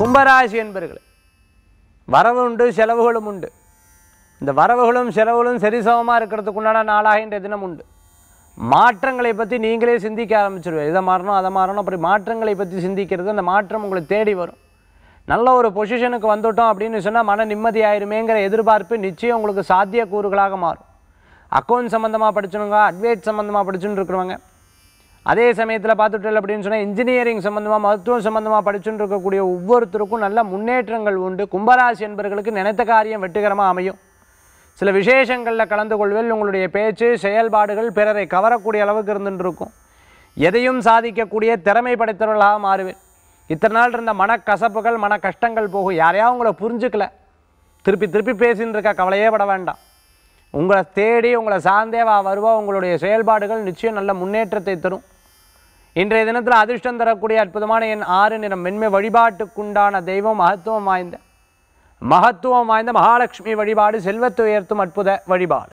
கும்பராசி என்பர்களே வரவு உண்டு செலவுகளும் உண்டு இந்த வரவுகளும் செலவுகளும் சரிசமமாக இருக்கிறதுக்கு உண்டான நாளாக இன்றைய தினம் உண்டு மாற்றங்களை பற்றி நீங்களே சிந்திக்க ஆரம்பிச்சிருவீங்க இதை மாறணும் அதை மாறணும் அப்படி மாற்றங்களை பற்றி சிந்திக்கிறது அந்த மாற்றம் உங்களை தேடி வரும் நல்ல ஒரு பொசிஷனுக்கு வந்துட்டோம் அப்படின்னு சொன்னால் மன நிம்மதி ஆயிருமேங்கிற எதிர்பார்ப்பு நிச்சயம் உங்களுக்கு சாத்தியக்கூறுகளாக மாறும் அக்கௌண்ட் சம்மந்தமாக படிச்சவங்க அட்வைட் சம்மந்தமாக படிச்சுட்டு இருக்கிறவங்க அதே சமயத்தில் பார்த்துட்டல் அப்படின்னு சொன்னால் இன்ஜினியரிங் சம்மந்தமாக மருத்துவம் சம்மந்தமாக படிச்சுட்டு இருக்கக்கூடிய ஒவ்வொருத்தருக்கும் நல்ல முன்னேற்றங்கள் உண்டு கும்பராசி என்பவர்களுக்கு நினைத்த காரியம் வெற்றிகரமாக அமையும் சில விசேஷங்களில் கலந்து கொள்வதில் உங்களுடைய பேச்சு செயல்பாடுகள் பிறரை கவரக்கூடிய அளவுக்கு இருந்துட்டு இருக்கும் எதையும் சாதிக்கக்கூடிய திறமை படைத்தவர்களாக மாறுவேன் இத்தனை நாள் இருந்த மனக்கசப்புகள் மன கஷ்டங்கள் போகும் யாரையாவது உங்களை புரிஞ்சுக்கல திருப்பி திருப்பி பேசின்னு இருக்க கவலையே பட வேண்டாம் உங்களை தேடி உங்களை சார்ந்தே வா வருவா உங்களுடைய செயல்பாடுகள் நிச்சயம் நல்ல முன்னேற்றத்தை தரும் இன்றைய தினத்தில் அதிர்ஷ்டம் தரக்கூடிய அற்புதமான என் ஆறு நிறம் மென்மை வழிபாட்டுக்குண்டான தெய்வம் மகத்துவம் வாய்ந்த மகத்துவம் வாய்ந்த மகாலட்சுமி வழிபாடு செல்வத்தை உயர்த்தும் அற்புத வழிபாடு